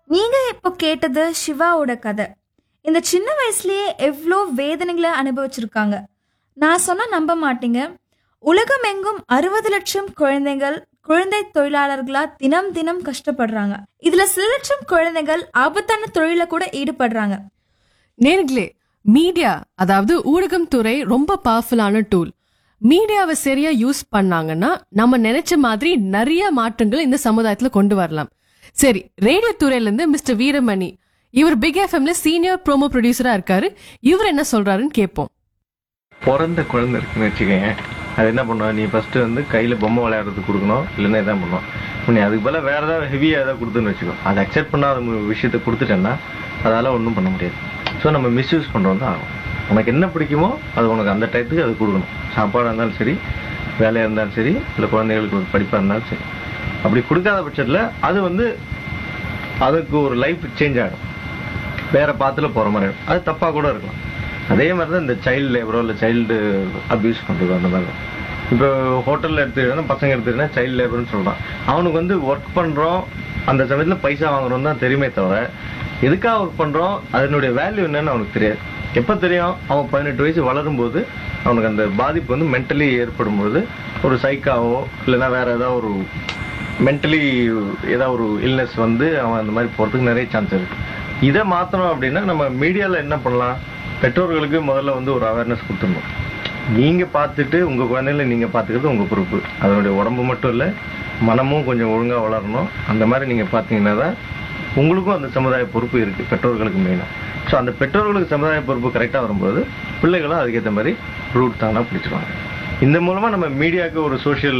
நீங்க இப்போ கேட்டது சிவாவோட கதை இந்த சின்ன வயசுலயே எவ்வளோ வேதனைகளை அனுபவிச்சிருக்காங்க நான் சொன்னா நம்ப மாட்டீங்க உலகமெங்கும் அறுபது லட்சம் குழந்தைகள் குழந்தை தொழிலாளர்களா தினம் தினம் கஷ்டப்படுறாங்க இதுல சில லட்சம் குழந்தைகள் ஆபத்தான தொழில கூட ஈடுபடுறாங்க நேர்களே மீடியா அதாவது ஊடகம் துறை ரொம்ப பவர்ஃபுல்லான டூல் மீடியாவை சரியா யூஸ் பண்ணாங்கன்னா நம்ம நினைச்ச மாதிரி நிறைய மாற்றங்கள் இந்த சமுதாயத்துல கொண்டு வரலாம் சரி ரேடியோ துறையில இருந்து மிஸ்டர் வீரமணி இவர் பிக் எஃப்எம்ல சீனியர் ப்ரோமோ ப்ரொடியூசரா இருக்காரு இவர் என்ன சொல்றாருன்னு கேட்போம் பிறந்த குழந்தை இருக்குன்னு வச்சுக்கோங்க அது என்ன பண்ணும் நீ ஃபர்ஸ்ட் வந்து கையில பொம்மை விளையாடுறதுக்கு கொடுக்கணும் இல்லைன்னா இதான் பண்ணும் இப்ப நீ அதுக்கு பதிலா வேற ஏதாவது ஹெவியா ஏதாவது கொடுத்துன்னு வச்சுக்கோ அதை அக்செப்ட் பண்ணாத மு- விஷயத்த கொடுத்துட்டேன்னா அதால ஒன்றும் பண்ண முடியாது ஸோ நம்ம மிஸ்யூஸ் பண்றோம் தான் ஆகும் உனக்கு என்ன பிடிக்குமோ அது உனக்கு அந்த டயத்துக்கு அது கொடுக்கணும் சாப்பாடாக இருந்தாலும் சரி வேலையாக இருந்தாலும் சரி இல்லை குழந்தைகளுக்கு ஒரு படிப்பாக இருந்தாலும் சரி அப்படி கொடுக்காத பட்சத்தில் அது வந்து அதுக்கு ஒரு லைஃப் சேஞ்ச் ஆகும் வேற பாத்துல போற மாதிரி இருக்கும். அது தப்பா கூட இருக்கலாம் அதே மாதிரி தான் இந்த சைல்டு லேபரோ இல்லை சைல்டு அபியூஸ் பண்றது அந்த மாதிரி தான் இப்போ ஹோட்டல்ல எடுத்துக்கிட்டா பசங்க எடுத்துக்கிட்டா சைல்டு லேபர்னு சொல்றான் அவனுக்கு வந்து ஒர்க் பண்றோம் அந்த சமயத்துல பைசா வாங்குறோம் தான் தெரியுமே தவிர எதுக்காக ஒர்க் பண்றோம் அதனுடைய வேல்யூ என்னன்னு அவனுக்கு தெரியாது எப்ப தெரியும் அவன் பதினெட்டு வயசு வளரும்போது அவனுக்கு அந்த பாதிப்பு வந்து மென்டலி ஏற்படும் போது ஒரு சைக்காவோ இல்லைன்னா வேற ஏதாவது ஒரு மென்டலி ஏதாவது ஒரு இல்னஸ் வந்து அவன் அந்த மாதிரி போறதுக்கு நிறைய சான்ஸ் இருக்கு இதை மாத்தணும் அப்படின்னா நம்ம மீடியால என்ன பண்ணலாம் பெற்றோர்களுக்கு முதல்ல வந்து ஒரு அவேர்னஸ் கொடுத்துடணும் நீங்க பார்த்துட்டு உங்க குழந்தைகளை நீங்க பார்த்துக்கிறது உங்க பொறுப்பு அதனுடைய உடம்பு மட்டும் இல்ல மனமும் கொஞ்சம் ஒழுங்கா வளரணும் அந்த மாதிரி நீங்க பார்த்தீங்கன்னா தான் உங்களுக்கும் அந்த சமுதாய பொறுப்பு இருக்கு பெற்றோர்களுக்கு மெயினா ஸோ அந்த பெற்றோர்களுக்கு சமுதாய பொறுப்பு கரெக்டா வரும்போது பிள்ளைகளும் அதுக்கேற்ற மாதிரி ரூட் தானா பிடிச்சிருவாங்க இந்த மூலமா நம்ம மீடியாவுக்கு ஒரு சோஷியல்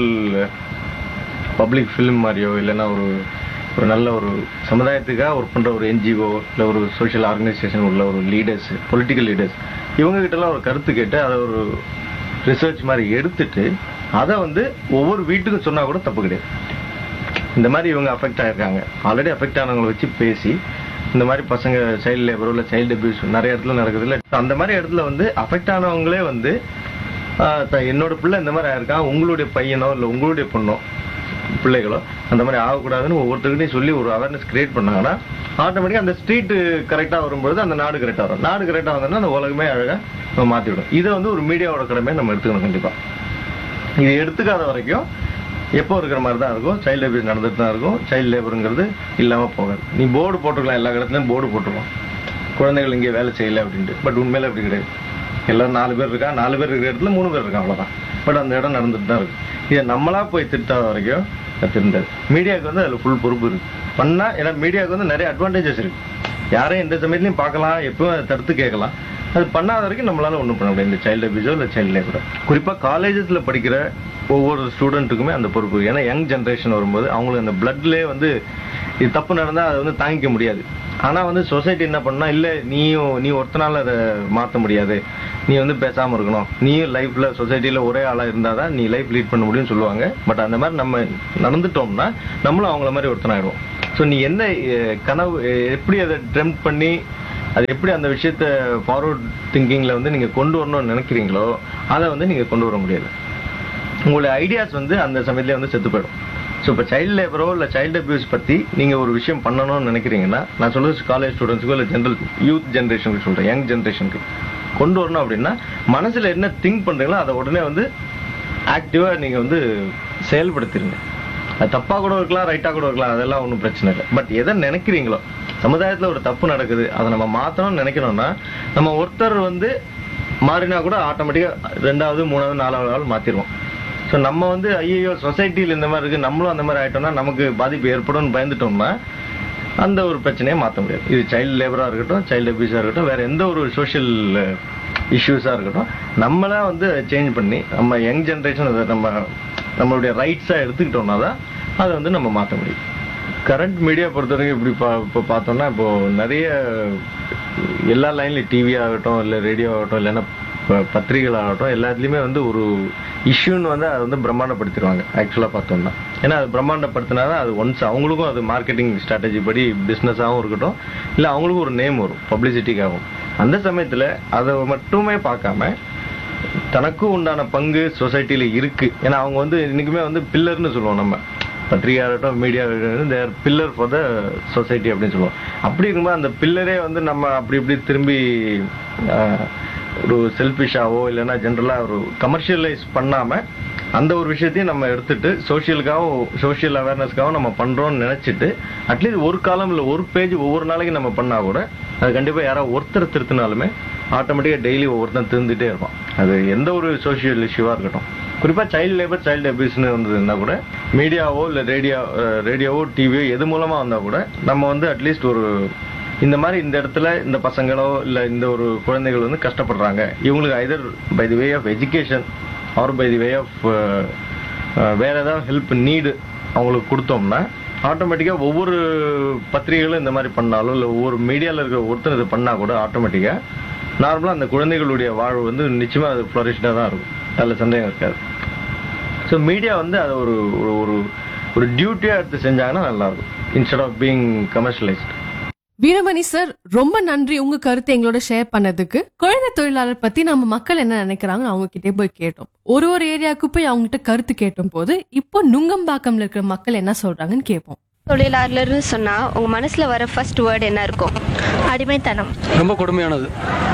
பப்ளிக் ஃபிலிம் மாதிரியோ இல்லைன்னா ஒரு ஒரு நல்ல ஒரு சமுதாயத்துக்காக ஒர்க் பண்ற ஒரு என்ஜிஓ இல்லை ஒரு சோஷியல் ஆர்கனைசேஷன் உள்ள ஒரு லீடர்ஸ் பொலிட்டிக்கல் லீடர்ஸ் இவங்க கிட்ட எல்லாம் ஒரு கருத்து கேட்டு அதை ஒரு ரிசர்ச் மாதிரி எடுத்துட்டு அதை வந்து ஒவ்வொரு வீட்டுக்கும் சொன்னா கூட தப்பு கிடையாது இந்த மாதிரி இவங்க அஃபெக்ட் ஆயிருக்காங்க ஆல்ரெடி அஃபெக்ட் ஆனவங்களை வச்சு பேசி இந்த மாதிரி பசங்க சைல்டு லேபரோ இல்லை சைல்டு அபியூஸ் நிறைய இடத்துல நடக்குது இல்ல அந்த மாதிரி இடத்துல வந்து அஃபெக்ட் ஆனவங்களே வந்து ஆஹ், த- என்னோட பிள்ளை இந்த மாதிரி ஆயிருக்கான் உங்களுடைய பையனோ இல்லை உங்களுடைய பொண்ணோ பிள்ளைகளோ அந்த மாதிரி ஆகக்கூடாதுன்னு ஒவ்வொருத்தருக்கிட்டையும் சொல்லி ஒரு அவேர்னஸ் கிரியேட் பண்ணாங்கன்னா ஆட்டோமேட்டிக்கா அந்த ஸ்ட்ரீட் கரெக்டா வரும்பொழுது அந்த நாடு கரெக்டா வரும் நாடு கரெக்டா வந்தோம்னா அந்த உலகமே அழகா நம்ம மாத்திவிடும் இதை வந்து ஒரு மீடியாவோட கடமையை நம்ம எடுத்துக்கணும் கண்டிப்பா இது எடுத்துக்காத வரைக்கும் எப்போ இருக்கிற மாதிரி தான் இருக்கும் சைல்டு அபியூஸ் நடந்துட்டு தான் இருக்கும் சைல்டு லேபருங்கிறது இல்லாம போகாது நீ போர்டு போட்டுக்கலாம் எல்லா இடத்துலயும் போர்டு போட்டுருவோம் குழந்தைகள் இங்கே வேலை செய்யல அப்படின்ட்டு பட் உண்மையில அப்படி கிடையாது எல்லாரும் நாலு பேர் இருக்கா நாலு பேர் இருக்கிற இடத்துல மூணு பேர் இருக்கா அவ்வளவுதான் பட் அந்த இடம் நடந்துட்டு தான் இருக்கு இதை நம்மளா போய் திருத்தாத வரைக்கும் அது திருந்தாது மீடியாவுக்கு வந்து அதுல ஃபுல் பொறுப்பு இருக்கு பண்ணா ஏன்னா மீடியாவுக்கு வந்து நிறைய அட்வான்டேஜஸ் இருக்கு யாரையும் எந்த சமயத்துலையும் பார்க்கலாம் எப்பவும் அதை தடுத்து கேட்கலாம் அது பண்ணாத வரைக்கும் நம்மளால ஒன்றும் பண்ண முடியாது இந்த சைல்டு அபியூஸோ இல்லை சைல்டு லேபரோ குறிப்பா காலேஜஸ்ல படிக்கிற ஒவ்வொரு ஸ்டூடெண்ட்டுக்குமே அந்த பொறுப்பு இருக்கு. ஏன்னா யங் ஜென்ரேஷன் வரும்போது அவங்களுக்கு அந்த பிளட்லேயே வந்து இது தப்பு நடந்தா அதை வந்து தாங்கிக்க முடியாது ஆனா வந்து சொசைட்டி என்ன பண்ணா இல்ல நீயும் நீ ஒருத்தனால அதை மாத்த முடியாது நீ வந்து பேசாம இருக்கணும் நீயும் லைஃப்ல சொசைட்டில ஒரே ஆளா இருந்தாதான் நீ லைஃப் லீட் பண்ண முடியும்னு சொல்லுவாங்க பட் அந்த மாதிரி நம்ம நடந்துட்டோம்னா நம்மளும் அவங்கள மாதிரி ஒருத்தனாயிடுவோம் ஸோ நீ என்ன அஹ், கனவு அஹ், எப்படி அதை ட்ரெம்ப் பண்ணி அது எப்படி அந்த விஷயத்த ஃபார்வர்ட் திங்கிங்ல வந்து நீங்க கொண்டு வரணும்னு நினைக்கிறீங்களோ அதை வந்து நீங்க கொண்டு வர முடியாது உங்களுடைய ஐடியாஸ் வந்து அந்த சமயத்துல வந்து செத்து போயிடும் ஸோ இப்போ சைல்டு லேபரோ இல்லை சைல்டு அபியூஸ் பத்தி நீங்க ஒரு விஷயம் பண்ணணும்னு நினைக்கிறீங்கன்னா நான் சொல்றது காலேஜ் ஸ்டூடெண்ட்ஸுக்கோ இல்லை ஜென்ரல் யூத் ஜென்ரேஷனுக்கு சொல்றேன் யங் ஜென்ரேஷனுக்கு கொண்டு வரணும் அப்படின்னா மனசுல என்ன திங்க் பண்றீங்களோ அதை உடனே வந்து ஆக்டிவா நீங்க வந்து செயல்படுத்திருங்க அது தப்பா கூட இருக்கலாம் ரைட்டா கூட இருக்கலாம் அதெல்லாம் ஒன்றும் பிரச்சனை இல்லை பட் எதை நினைக்கிறீங்களோ சமுதாயத்துல ஒரு தப்பு நடக்குது அதை நம்ம மாத்தணும்னு நினைக்கணும்னா நம்ம ஒருத்தர் வந்து மாறினா கூட ஆட்டோமேட்டிக்கா ரெண்டாவது மூணாவது நாலாவது ஆள் மாத்திருவோம் ஸோ நம்ம வந்து ஐயோ சொசைட்டியில் இந்த மாதிரி இருக்கு நம்மளும் அந்த மாதிரி ஆயிட்டோம்னா நமக்கு பாதிப்பு ஏற்படும்னு பயந்துட்டோம்னா அந்த ஒரு பிரச்சனையை மாற்ற முடியாது இது சைல்டு லேபரா இருக்கட்டும் சைல்டு அபியூஸா இருக்கட்டும் வேற எந்த ஒரு சோஷியல் இஷ்யூஸா இருக்கட்டும் நம்மளா வந்து சேஞ்ச் பண்ணி நம்ம யங் ஜென்ரேஷன் அதை நம்ம நம்மளுடைய ரைட்ஸா எடுத்துக்கிட்டோம்னா தான் அதை வந்து நம்ம மாற்ற முடியும் கரண்ட் மீடியா பொறுத்தவரைக்கும் இப்படி பா இப்போ பார்த்தோம்னா இப்போ நிறைய எல்லா லைன்லையும் டிவி ஆகட்டும் இல்லை ரேடியோ ஆகட்டும் இல்லைன்னா ப- பத்திரிகைகள் ஆகட்டும் எல்லாத்துலேயுமே வந்து ஒரு இஷ்யூன்னு வந்து அதை வந்து பிரம்மாண்டப்படுத்திடுவாங்க ஆக்சுவலாக பார்த்தோம்னா ஏன்னா அது பிரம்மாண்டப்படுத்தினா தான் அது ஒன்ஸ் அவங்களுக்கும் அது மார்க்கெட்டிங் ஸ்ட்ராட்டஜி படி பிஸ்னஸாகவும் இருக்கட்டும் இல்லை அவங்களுக்கும் ஒரு நேம் வரும் பப்ளிசிட்டிக்காகவும் அந்த சமயத்தில் அதை மட்டுமே பார்க்காம தனக்கும் உண்டான பங்கு சொசைட்டில இருக்கு ஏன்னா அவங்க வந்து இன்னைக்குமே வந்து பில்லர்னு சொல்லுவோம் நம்ம பத்திரிகையாகட்டும் media they're pillar for the society அப்படின்னு சொல்லுவோம் அப்படி இருக்கும்போது அந்த பில்லரே வந்து நம்ம அப்படி இப்படி திரும்பி ஆஹ், ஒரு செல்ஃபிஷாவோ இல்லைன்னா ஜென்ரலாக ஒரு கமர்ஷியலைஸ் பண்ணாம அந்த ஒரு விஷயத்தையும் நம்ம எடுத்துட்டு சோஷியலுக்காகவும் சோஷியல் அவேர்னஸ்க்காகவும் நம்ம பண்றோம்னு நினைச்சிட்டு அட்லீஸ்ட் ஒரு காலம் இல்லை ஒரு பேஜ் ஒவ்வொரு நாளைக்கு நம்ம பண்ணா கூட அது கண்டிப்பா யாராவது ஒருத்தர் திருத்தினாலுமே ஆட்டோமேட்டிக்கா டெய்லி ஒவ்வொருத்தன் திருந்துட்டே இருப்பான் அது எந்த ஒரு சோஷியல் இஷ்யூவா இருக்கட்டும் குறிப்பா சைல்டு லேபர் சைல்டு அபியூஸ்னு வந்ததுன்னா கூட மீடியாவோ இல்ல ரேடியோ ரேடியோவோ டிவியோ எது மூலமா வந்தா கூட நம்ம வந்து அட்லீஸ்ட் ஒரு இந்த மாதிரி இந்த இடத்துல இந்த பசங்களோ இல்ல இந்த ஒரு குழந்தைகள் வந்து கஷ்டப்படுறாங்க இவங்களுக்கு either by the way of education or by the way of வேற ஏதாவது ஹெல்ப் நீடு அவங்களுக்கு கொடுத்தோம்னா ஆட்டோமேட்டிக்காக ஒவ்வொரு பத்திரிகைகளும் இந்த மாதிரி பண்ணாலும் இல்லை ஒவ்வொரு மீடியாவில் இருக்கிற ஒருத்தர் இது பண்ணா கூட ஆட்டோமேட்டிக்காக நார்மலாக அந்த குழந்தைகளுடைய வாழ்வு வந்து நிச்சயமாக அது ஃப்ளரிஷ்டாக தான் இருக்கும் அதில் சந்தேகம் இருக்காது ஸோ மீடியா வந்து அதை ஒரு ஒரு ஒரு ஒரு டியூட்டியாக எடுத்து செஞ்சாங்கன்னா நல்லாயிருக்கும் instead of being commercialised Veeramani sir ரொம்ப நன்றி உங்க கருத்தை எங்களோட ஷேர் பண்ணதுக்கு குழந்தை தொழிலாளர் பத்தி நம்ம மக்கள் என்ன நினைக்கிறாங்க அவங்க கிட்டே போய் கேட்டோம் ஒரு ஒரு ஏரியாவுக்கு போய் அவங்க கிட்ட கருத்து கேட்டும் போது இப்போ நுங்கம்பாக்கம்ல இருக்கிற மக்கள் என்ன சொல்றாங்கன்னு கேட்போம் தொழிலாளர்னு சொன்னா உங்க மனசுல வர ஃபர்ஸ்ட் வேர்ட் என்ன இருக்கும் அடிமைத்தனம் ரொம்ப கொடுமையானது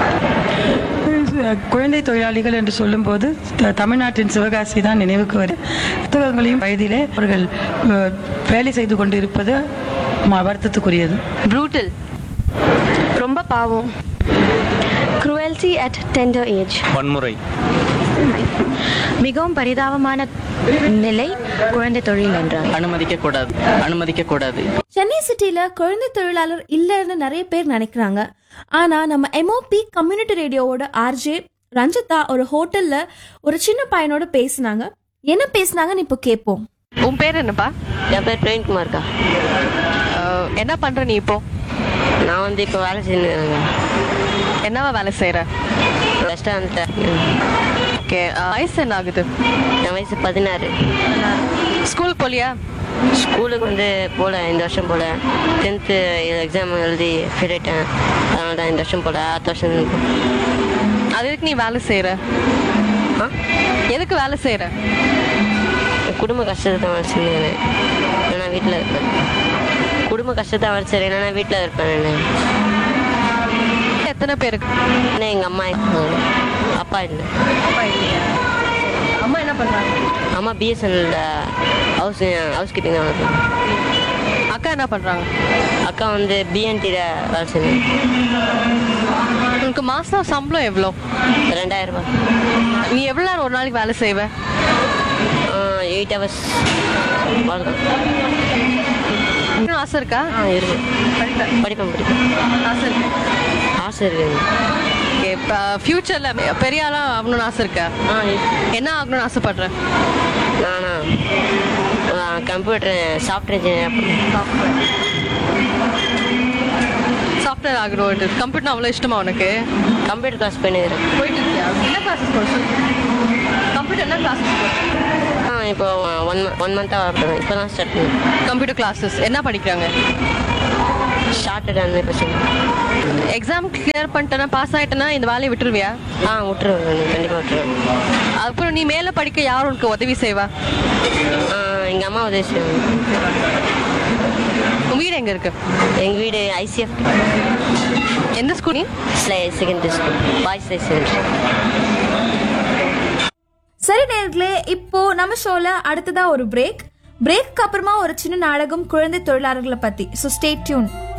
குழந்தை தொழிலாளிகள் என்று சொல்லும்போது த- தமிழ்நாட்டின் சிவகாசி தான் நினைவுக்கு வரும் புத்தகங்களையும் வயதிலே அவர்கள் அஹ், வேலை செய்து கொண்டு இருப்பது ம- வருத்தத்துக்குரியது ப்ரூட்டல் ரொம்ப பாவம் cruelty at tender ஏஜ் வன்முறை மிகவும் பரிதாபமான நிலை குழந்தை தொழில் என்றார் அனுமதிக்க கூடாது அனுமதிக்க கூடாது சென்னை சிட்டில குழந்தை தொழிலாளர் இல்லைன்னு நிறைய பேர் நினைக்கிறாங்க ஆனா நம்ம எம்ஓபி கம்யூனிட்டி ரேடியோவோட ஆர்ஜே ரஞ்சிதா ஒரு ஹோட்டல்ல ஒரு சின்ன பையனோட பேசினாங்க என்ன பேசினாங்கன்னு இப்போ கேட்போம் உன் பேர் என்னப்பா என் பேர் பிரவீன்குமார்க்கா அஹ், என்ன பண்ற நீ இப்போ நான் வந்து இப்போ வேலை செஞ்சுருக்கேங்க என்னவா வேலை செய்யற ரெஸ்டாரண்ட்டில் ஓகே வயசு என்ன ஆகுது என் வயசு பதினாறு ஸ்கூல் போலியா ஸ்கூலுக்கு வந்து போகல இந்த வருஷம் போகல டென்த்து எக்ஸாம் எழுதி ஃபெயில் ஆயிட்டேன் அதனால தான் இந்த வருஷம் போகல அடுத்த வருஷம் அது எதுக்கு நீ வேலை செய்யற ஆ? எதுக்கு வேலை செய்யற குடும்ப கஷ்டத்தை தான் வேலை செஞ்சேன் நான் வீட்டில் இருப்பேன் குடும்ப கஷ்டத்தை வேலை செய்கிறேன் நான் வீட்டில் இருப்பேன் நான் எத்தனை பேருக்கு ஆனால் எங்கள் அம்மா இருக்காங்க அப்பா இல்லை அம்மா என்ன பண்றாங்க அம்மா பிஎஸ்என்எல்ல ஹவுஸ் ஹவுஸ் கீப்பிங் தான் இருக்காங்க அக்கா என்ன பண்றாங்க அக்கா வந்து பிஎன்டியில் வேலை செஞ்சேன் உனக்கு மாசம் சம்பளம் எவ்வளோ ரெண்டாயிரம் ரூபாய் நீ எவ்வளவு நேரம் ஒரு நாளைக்கு வேலை செய்வ எயிட் ஹவர்ஸ் அவ்வளோதான் இன்னும் ஆசை இருக்கா ஆ இருக்கு படிப்பேன் படிப்பேன் ஆசை இருக்கு ஆசை இருக்குங்க ஓகே இப்போ ஃபியூச்சர்ல பெரிய ஆளா ஆகணும்னு ஆசை இருக்கா ஆ இருக்கு. என்ன ஆகணும்னு ஆசைப்படுற நானா கம்ப்யூட்டர் சாஃப்ட்வேர் இன்ஜினியர் சாஃப்ட்வேர் ஆகணும் கம்ப்யூட்டர் அவ்வளோ இஷ்டமா உனக்கு கம்ப்யூட்டர் கிளாஸ் பண்ணிடுறேன் போயிட்டு இருக்கியா என்ன கிளாஸஸ் போற கம்ப்யூட்டர் என்ன கிளாஸஸ் போற ஆ இப்போ ஒன் ஒன் மந்த்தாக வரணும் இப்போ தான் ஸ்டார்ட் பண்ணேன் கம்ப்யூட்டர் கிளாஸஸ் என்ன படிக்கிறாங்க ஷார்ட்டட் அந்த இப்போ சொல்லுங்கள் எக்ஸாம் கிளியர் பண்ணிட்டேன்னா பாஸ் ஆயிட்டேன்னா இந்த வேலையை விட்டுருவியா ஆ விட்டுருவேன் கண்டிப்பாக விட்டுருவேன் அப்புறம் நீ மேலே படிக்க யார் உனக்கு உதவி செய்வா எங்கள் அம்மா உதவி செய்வாங்க உன் வீடு எங்க இருக்கு எங்கள் வீடு ஐசிஎஃப் எந்த ஸ்கூல் நீ secondary school boys high secondary சரி நேர்களே இப்போ நம்ம ஷோல அடுத்ததா ஒரு பிரேக் பிரேக்கு அப்புறமா ஒரு சின்ன நாடகம் குழந்தை தொழிலாளர்களை பத்தி ஸோ ஸ்டே டியூன்